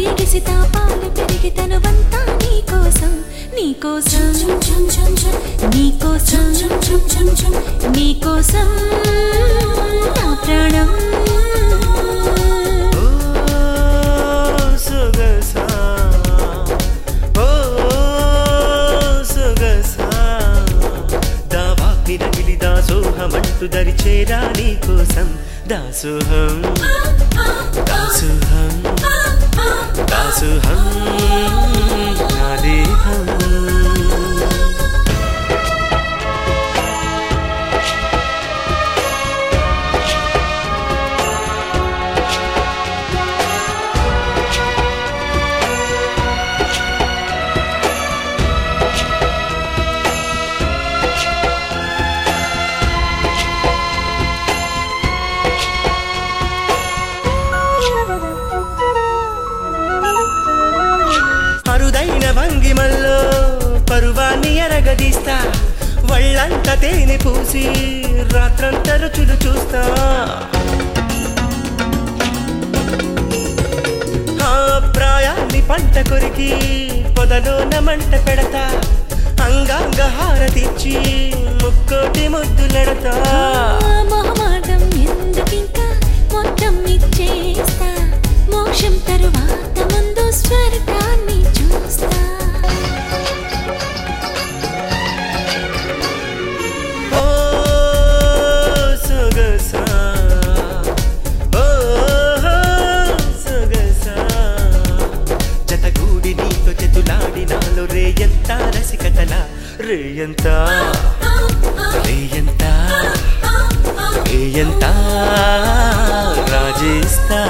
ఎగిసి తాపాలు పెరిగి తనువంతా నీకోసం నీకోసం నీకోసం నీకోసం నా ప్రాణం ఓ సొగసా ఓ సొగసా దావాగ్ని రగిలి దాసోహమంటూ దరి చేరా నీ కోసం దాసోహం దాసోహం దాసోహం నా దేహం అరుదైన భంగిమల్లో పరువాన్ని ఎరగదీస్తా వాళ్ళంత తేనె పూసి రాత్రంతా రుచులు చూస్తా ఆ ప్రాయాన్ని పంట కొరికి పొదలోన మంట పెడతా అంగాంగ హారతిచ్చి ముక్కోటి ముద్దులెడతా మొహమాటం ఎందుకింకా మొత్తం ఇచ్చేస్తా మోక్షం తరువాత ముందు స్వర్గాన్ని చూస్తా ఓ సొగసా ఓ సొగసా జతగూడి నీతో చేతులాడి నాలో రేయంత రసికతల రేయంత రేయంత రేయంత రాజేస్తా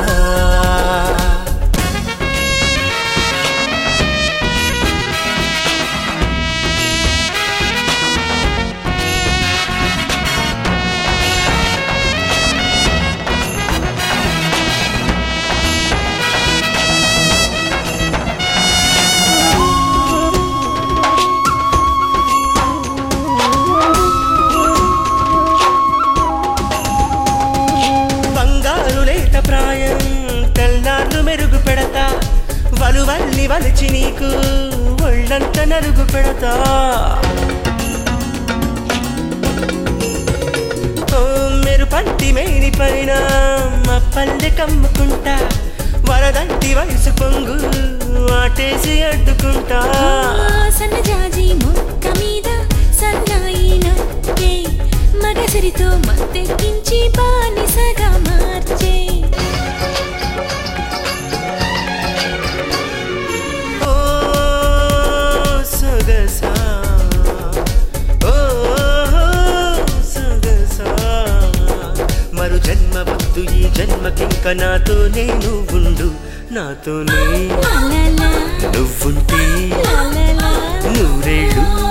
బంగారు లేత ప్రాయం తెల్లార్లు మెరుగు పెడతా వలువల్లి వలిచి నీకు ఒళ్ళంత నలుగు పెడతా ఓ మెరుపంటి మేని పైన పల్లె కమ్ముకుంటా వరదంటి వయసు పొంగు ఆటేసి అడ్డుకుంటా సన్నజాజి మొక్క మీద సన్నాయి నొక్కే మగసిరితో మత్తెక్కించి బానిసగా మార్చే ఓ సొగసా ఓ సొగసా మరు జన్మ వద్దు ఈ జన్మకింక నాతో నేను ఉండు నాతోనే లాలా నువ్వుంటే లాలా నూరేళ్ళు